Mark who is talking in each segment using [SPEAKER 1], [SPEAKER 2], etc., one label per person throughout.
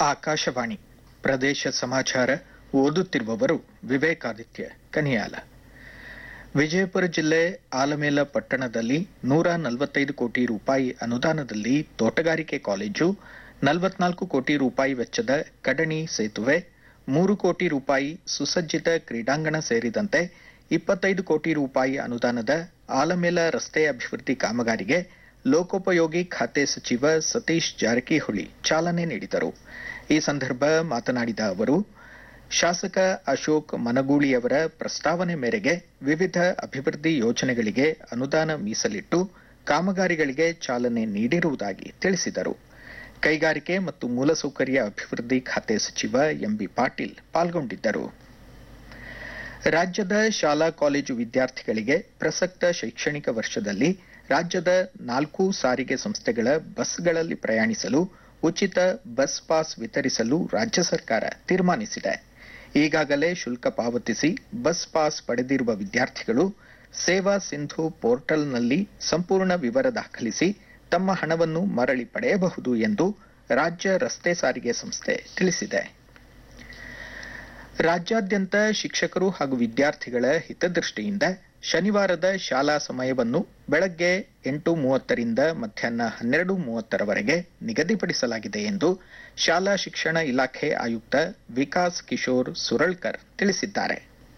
[SPEAKER 1] ಆಕಾಶವಾಣಿ ಪ್ರದೇಶ ಸಮಾಚಾರ ಓದುತ್ತಿರುವವರು ವಿವೇಕಾದಿತ್ಯ ಕನಿಯಾಲ ವಿಜಯಪುರ ಜಿಲ್ಲೆ ಆಲಮೇಲ ಪಟ್ಟಣದಲ್ಲಿ ನೂರ ನಲವತ್ತೈದು ಕೋಟಿ ರೂಪಾಯಿ ಅನುದಾನದಲ್ಲಿ ತೋಟಗಾರಿಕೆ ಕಾಲೇಜು ನಲವತ್ನಾಲ್ಕು ಕೋಟಿ ರೂಪಾಯಿ ವೆಚ್ಚದ ಕಡಣಿ ಸೇತುವೆ ಮೂರು ಕೋಟಿ ರೂಪಾಯಿ ಸುಸಜ್ಜಿತ ಕ್ರೀಡಾಂಗಣ ಸೇರಿದಂತೆ ಇಪ್ಪತ್ತೈದು ಕೋಟಿ ರೂಪಾಯಿ ಅನುದಾನದ ಆಲಮೇಲ ರಸ್ತೆ ಅಭಿವೃದ್ಧಿ ಕಾಮಗಾರಿಗೆ ಲೋಕೋಪಯೋಗಿ ಖಾತೆ ಸಚಿವ ಸತೀಶ್ ಜಾರಕಿಹೊಳಿ ಚಾಲನೆ ನೀಡಿದರು ಈ ಸಂದರ್ಭ ಮಾತನಾಡಿದ ಅವರು ಶಾಸಕ ಅಶೋಕ್ ಮನಗೂಳಿಯವರ ಪ್ರಸ್ತಾವನೆ ಮೇರೆಗೆ ವಿವಿಧ ಅಭಿವೃದ್ಧಿ ಯೋಜನೆಗಳಿಗೆ ಅನುದಾನ ಮೀಸಲಿಟ್ಟು ಕಾಮಗಾರಿಗಳಿಗೆ ಚಾಲನೆ ನೀಡಿರುವುದಾಗಿ ತಿಳಿಸಿದರು ಕೈಗಾರಿಕೆ ಮತ್ತು ಮೂಲಸೌಕರ್ಯ ಅಭಿವೃದ್ಧಿ ಖಾತೆ ಸಚಿವ ಎಂಬಿ ಪಾಟೀಲ್ ಪಾಲ್ಗೊಂಡಿದ್ದರು ರಾಜ್ಯದ ಶಾಲಾ ಕಾಲೇಜು ವಿದ್ಯಾರ್ಥಿಗಳಿಗೆ ಪ್ರಸಕ್ತ ಶೈಕ್ಷಣಿಕ ವರ್ಷದಲ್ಲಿ ರಾಜ್ಯದ ನಾಲ್ಕು ಸಾರಿಗೆ ಸಂಸ್ಥೆಗಳ ಬಸ್ಗಳಲ್ಲಿ ಪ್ರಯಾಣಿಸಲು ಉಚಿತ ಬಸ್ ಪಾಸ್ ವಿತರಿಸಲು ರಾಜ್ಯ ಸರ್ಕಾರ ತೀರ್ಮಾನಿಸಿದೆ ಈಗಾಗಲೇ ಶುಲ್ಕ ಪಾವತಿಸಿ ಬಸ್ ಪಾಸ್ ಪಡೆದಿರುವ ವಿದ್ಯಾರ್ಥಿಗಳು ಸೇವಾ ಸಿಂಧು ಪೋರ್ಟಲ್ನಲ್ಲಿ ಸಂಪೂರ್ಣ ವಿವರ ದಾಖಲಿಸಿ ತಮ್ಮ ಹಣವನ್ನು ಮರಳಿ ಪಡೆಯಬಹುದು ಎಂದು ರಾಜ್ಯ ರಸ್ತೆ ಸಾರಿಗೆ ಸಂಸ್ಥೆ ತಿಳಿಸಿದೆ ರಾಜ್ಯಾದ್ಯಂತ ಶಿಕ್ಷಕರು ಹಾಗೂ ವಿದ್ಯಾರ್ಥಿಗಳ ಹಿತದೃಷ್ಟಿಯಿಂದ ಶನಿವಾರದ ಶಾಲಾ ಸಮಯವನ್ನು ಬೆಳಗ್ಗೆ ಎಂಟು ಮೂವತ್ತರಿಂದ ಮಧ್ಯಾಹ್ನ ಹನ್ನೆರಡು ಮೂವತ್ತರವರೆಗೆ ನಿಗದಿಪಡಿಸಲಾಗಿದೆ ಎಂದು ಶಾಲಾ ಶಿಕ್ಷಣ ಇಲಾಖೆ ಆಯುಕ್ತ ವಿಕಾಸ್ ಕಿಶೋರ್ ಸುರಳ್ಕರ್ ತಿಳಿಸಿದ್ದಾರೆ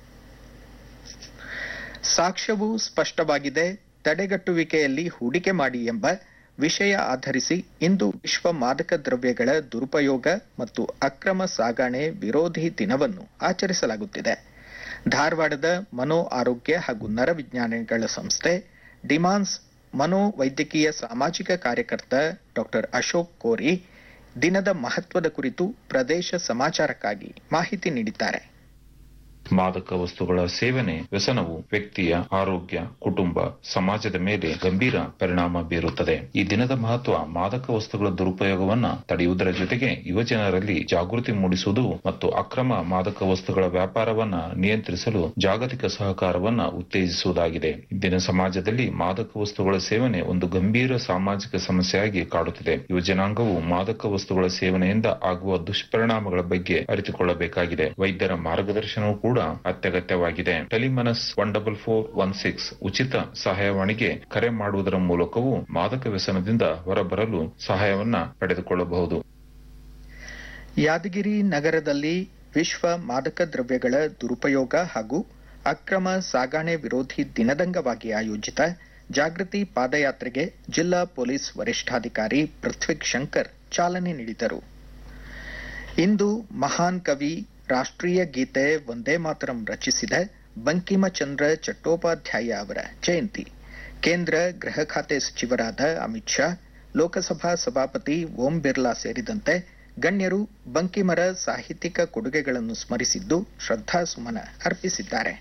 [SPEAKER 1] ಸಾಕ್ಷ್ಯವು ಸ್ಪಷ್ಟವಾಗಿದೆ ತಡೆಗಟ್ಟುವಿಕೆಯಲ್ಲಿ ಹೂಡಿಕೆ ಮಾಡಿ ಎಂಬ ವಿಷಯ ಆಧರಿಸಿ ಇಂದು ವಿಶ್ವ ಮಾದಕ ದ್ರವ್ಯಗಳ ದುರುಪಯೋಗ ಮತ್ತು ಅಕ್ರಮ ಸಾಗಾಣೆ ವಿರೋಧಿ ದಿನವನ್ನು ಆಚರಿಸಲಾಗುತ್ತಿದೆ ಧಾರವಾಡದ ಮನೋ ಆರೋಗ್ಯ ಹಾಗೂ ನರವಿಜ್ಞಾನಿಗಳ ಸಂಸ್ಥೆ ಡಿಮಾನ್ಸ್ ಮನೋವೈದ್ಯಕೀಯ ಸಾಮಾಜಿಕ ಕಾರ್ಯಕರ್ತ ಡಾಕ್ಟರ್ ಅಶೋಕ್ ಕೋರಿ ದಿನದ ಮಹತ್ವದ ಕುರಿತು ಪ್ರದೇಶ ಸಮಾಚಾರಕ್ಕಾಗಿ ಮಾಹಿತಿ ನೀಡಿದ್ದಾರೆ
[SPEAKER 2] ಮಾದಕ ವಸ್ತುಗಳ ಸೇವನೆ ವ್ಯಸನವು ವ್ಯಕ್ತಿಯ ಆರೋಗ್ಯ ಕುಟುಂಬ ಸಮಾಜದ ಮೇಲೆ ಗಂಭೀರ ಪರಿಣಾಮ ಬೀರುತ್ತದೆ ಈ ದಿನದ ಮಹತ್ವ ಮಾದಕ ವಸ್ತುಗಳ ದುರುಪಯೋಗವನ್ನ ತಡೆಯುವುದರ ಜೊತೆಗೆ ಯುವಜನರಲ್ಲಿ ಜಾಗೃತಿ ಮೂಡಿಸುವುದು ಮತ್ತು ಅಕ್ರಮ ಮಾದಕ ವಸ್ತುಗಳ ವ್ಯಾಪಾರವನ್ನ ನಿಯಂತ್ರಿಸಲು ಜಾಗತಿಕ ಸಹಕಾರವನ್ನ ಉತ್ತೇಜಿಸುವುದಾಗಿದೆ ಇಂದಿನ ಸಮಾಜದಲ್ಲಿ ಮಾದಕ ವಸ್ತುಗಳ ಸೇವನೆ ಒಂದು ಗಂಭೀರ ಸಾಮಾಜಿಕ ಸಮಸ್ಯೆಯಾಗಿ ಕಾಡುತ್ತಿದೆ ಯುವಜನಾಂಗವು ಮಾದಕ ವಸ್ತುಗಳ ಸೇವನೆಯಿಂದ ಆಗುವ ದುಷ್ಪರಿಣಾಮಗಳ ಬಗ್ಗೆ ಅರಿತುಕೊಳ್ಳಬೇಕಾಗಿದೆ ವೈದ್ಯರ ಮಾರ್ಗದರ್ಶನವೂ ಕೂಡ ಅತ್ಯಗತ್ಯವಾಗಿದೆ Tele Manas one double four one six ಉಚಿತ ಸಹಾಯವಾಣಿಗೆ ಕರೆ ಮಾಡುವುದರ ಮೂಲಕವೂ ಮಾದಕ ವ್ಯಸನದಿಂದ ಹೊರಬರಲು ಸಹಾಯವನ್ನ ಪಡೆದುಕೊಳ್ಳಬಹುದು
[SPEAKER 1] ಯಾದಗಿರಿ ನಗರದಲ್ಲಿ ವಿಶ್ವ ಮಾದಕ ದ್ರವ್ಯಗಳ ದುರುಪಯೋಗ ಹಾಗೂ ಅಕ್ರಮ ಸಾಗಾಣೆ ವಿರೋಧಿ ದಿನದಂಗವಾಗಿ ಆಯೋಜಿತ ಜಾಗೃತಿ ಪಾದಯಾತ್ರೆಗೆ ಜಿಲ್ಲಾ ಪೊಲೀಸ್ ವರಿಷ್ಠಾಧಿಕಾರಿ ಪೃಥ್ವಿಕ್ ಶಂಕರ್ ಚಾಲನೆ ನೀಡಿದರು ಇಂದು ಮಹಾನ್ ಕವಿ ರಾಷ್ಟ್ರೀಯ ಗೀತೆ ವಂದೇ ಮಾತರಂ ರಚಿಸಿದ ಬಂಕಿಮಚಂದ್ರ ಚಟ್ಟೋಪಾಧ್ಯಾಯ ಅವರ ಜಯಂತಿ ಕೇಂದ್ರ ಗೃಹ ಖಾತೆ ಸಚಿವರಾದ ಅಮಿತ್ ಶಾ ಲೋಕಸಭಾ ಸಭಾಪತಿ ಓಂ ಬಿರ್ಲಾ ಸೇರಿದಂತೆ ಗಣ್ಯರು ಬಂಕಿಮರ ಸಾಹಿತ್ಯಿಕ ಕೊಡುಗೆಗಳನ್ನು ಸ್ಮರಿಸಿದ್ದು ಶ್ರದ್ಧಾಸುಮನ ಅರ್ಪಿಸಿದ್ದಾರೆ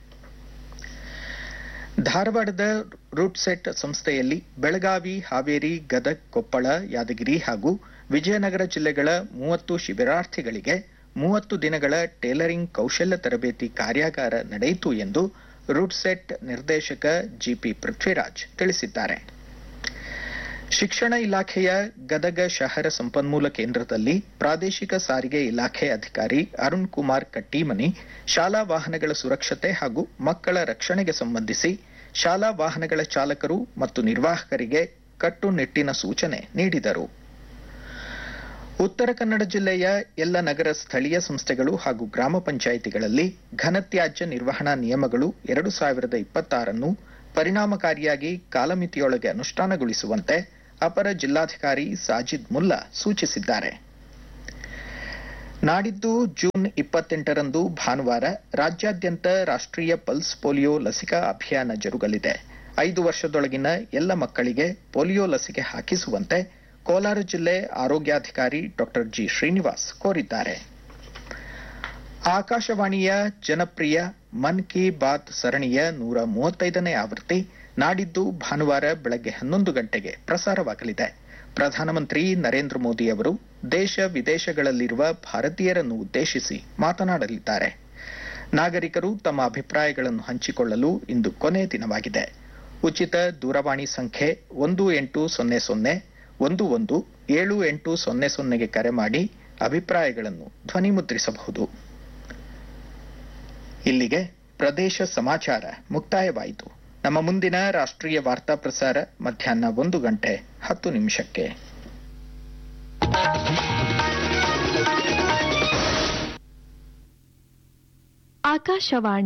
[SPEAKER 1] ಧಾರವಾಡದ ರೂಟ್ಸೆಟ್ ಸಂಸ್ಥೆಯಲ್ಲಿ ಬೆಳಗಾವಿ ಹಾವೇರಿ ಗದಗ್ ಕೊಪ್ಪಳ ಯಾದಗಿರಿ ಹಾಗೂ ವಿಜಯನಗರ ಜಿಲ್ಲೆಗಳ ಮೂವತ್ತು ಶಿಬಿರಾರ್ಥಿಗಳಿಗೆ ಮೂವತ್ತು ದಿನಗಳ ಟೇಲರಿಂಗ್ ಕೌಶಲ್ಯ ತರಬೇತಿ ಕಾರ್ಯಾಗಾರ ನಡೆಯಿತು ಎಂದು ರೂಟ್ಸೆಟ್ ನಿರ್ದೇಶಕ ಜಿಪಿ ಪೃಥ್ವಿರಾಜ್ ತಿಳಿಸಿದ್ದಾರೆ ಶಿಕ್ಷಣ ಇಲಾಖೆಯ ಗದಗ ಶಹರ ಸಂಪನ್ಮೂಲ ಕೇಂದ್ರದಲ್ಲಿ ಪ್ರಾದೇಶಿಕ ಸಾರಿಗೆ ಇಲಾಖೆ ಅಧಿಕಾರಿ ಅರುಣ್ ಕುಮಾರ್ ಕಟ್ಟೀಮನಿ ಶಾಲಾ ವಾಹನಗಳ ಸುರಕ್ಷತೆ ಹಾಗೂ ಮಕ್ಕಳ ರಕ್ಷಣೆಗೆ ಸಂಬಂಧಿಸಿ ಶಾಲಾ ವಾಹನಗಳ ಚಾಲಕರು ಮತ್ತು ನಿರ್ವಾಹಕರಿಗೆ ಕಟ್ಟುನಿಟ್ಟಿನ ಸೂಚನೆ ನೀಡಿದರು ಉತ್ತರ ಕನ್ನಡ ಜಿಲ್ಲೆಯ ಎಲ್ಲ ನಗರ ಸ್ಥಳೀಯ ಸಂಸ್ಥೆಗಳು ಹಾಗೂ ಗ್ರಾಮ ಪಂಚಾಯಿತಿಗಳಲ್ಲಿ ಘನತ್ಯಾಜ್ಯ ನಿರ್ವಹಣಾ ನಿಯಮಗಳು ಎರಡು ಸಾವಿರದ ಇಪ್ಪತ್ತಾರನ್ನು ಪರಿಣಾಮಕಾರಿಯಾಗಿ ಕಾಲಮಿತಿಯೊಳಗೆ ಅನುಷ್ಠಾನಗೊಳಿಸುವಂತೆ ಅಪರ ಜಿಲ್ಲಾಧಿಕಾರಿ ಸಾಜಿದ್ ಮುಲ್ಲಾ ಸೂಚಿಸಿದ್ದಾರೆ ನಾಡಿದ್ದು ಜೂನ್ ಇಪ್ಪತ್ತೆಂಟರಂದು ಭಾನುವಾರ ರಾಜ್ಯಾದ್ಯಂತ ರಾಷ್ಟ್ರೀಯ ಪಲ್ಸ್ ಪೋಲಿಯೋ ಲಸಿಕಾ ಅಭಿಯಾನ ಜರುಗಲಿದೆ ಐದು ವರ್ಷದೊಳಗಿನ ಎಲ್ಲ ಮಕ್ಕಳಿಗೆ ಪೋಲಿಯೋ ಲಸಿಕೆ ಹಾಕಿಸುವಂತೆ ಕೋಲಾರ ಜಿಲ್ಲೆ ಆರೋಗ್ಯಾಧಿಕಾರಿ ಡಾಕ್ಟರ್ ಜಿ ಶ್ರೀನಿವಾಸ್ ಕೋರಿದ್ದಾರೆ ಆಕಾಶವಾಣಿಯ ಜನಪ್ರಿಯ ಮನ್ ಕಿ ಬಾತ್ ಸರಣಿಯ ನೂರ ಮೂವತ್ತೈದನೇ ಆವೃತ್ತಿ ನಾಡಿದ್ದು ಭಾನುವಾರ ಬೆಳಗ್ಗೆ ಹನ್ನೊಂದು ಗಂಟೆಗೆ ಪ್ರಸಾರವಾಗಲಿದೆ ಪ್ರಧಾನಮಂತ್ರಿ ನರೇಂದ್ರ ಮೋದಿ ಅವರು ದೇಶ ವಿದೇಶಗಳಲ್ಲಿರುವ ಭಾರತೀಯರನ್ನು ಉದ್ದೇಶಿಸಿ ಮಾತನಾಡಲಿದ್ದಾರೆ ನಾಗರಿಕರು ತಮ್ಮ ಅಭಿಪ್ರಾಯಗಳನ್ನು ಹಂಚಿಕೊಳ್ಳಲು ಇಂದು ಕೊನೆ ದಿನವಾಗಿದೆ ಉಚಿತ ದೂರವಾಣಿ ಸಂಖ್ಯೆ ಒಂದು ಎಂಟು ಸೊನ್ನೆ ಸೊನ್ನೆ ಒಂದು ಒಂದು ಏಳು ಎಂಟು ಸೊನ್ನೆ ಸೊನ್ನೆಗೆ ಕರೆ ಮಾಡಿ ಅಭಿಪ್ರಾಯಗಳನ್ನು ಧ್ವನಿಮುದ್ರಿಸಬಹುದು ಇಲ್ಲಿಗೆ ಪ್ರದೇಶ ಸಮಾಚಾರ ಮುಕ್ತಾಯವಾಯಿತು ನಮ್ಮ ಮುಂದಿನ ರಾಷ್ಟ್ರೀಯ ವಾರ್ತಾ ಪ್ರಸಾರ ಮಧ್ಯಾಹ್ನ ಒಂದು ಗಂಟೆ ಹತ್ತು ನಿಮಿಷಕ್ಕೆ
[SPEAKER 3] ಆಕಾಶವಾಣಿ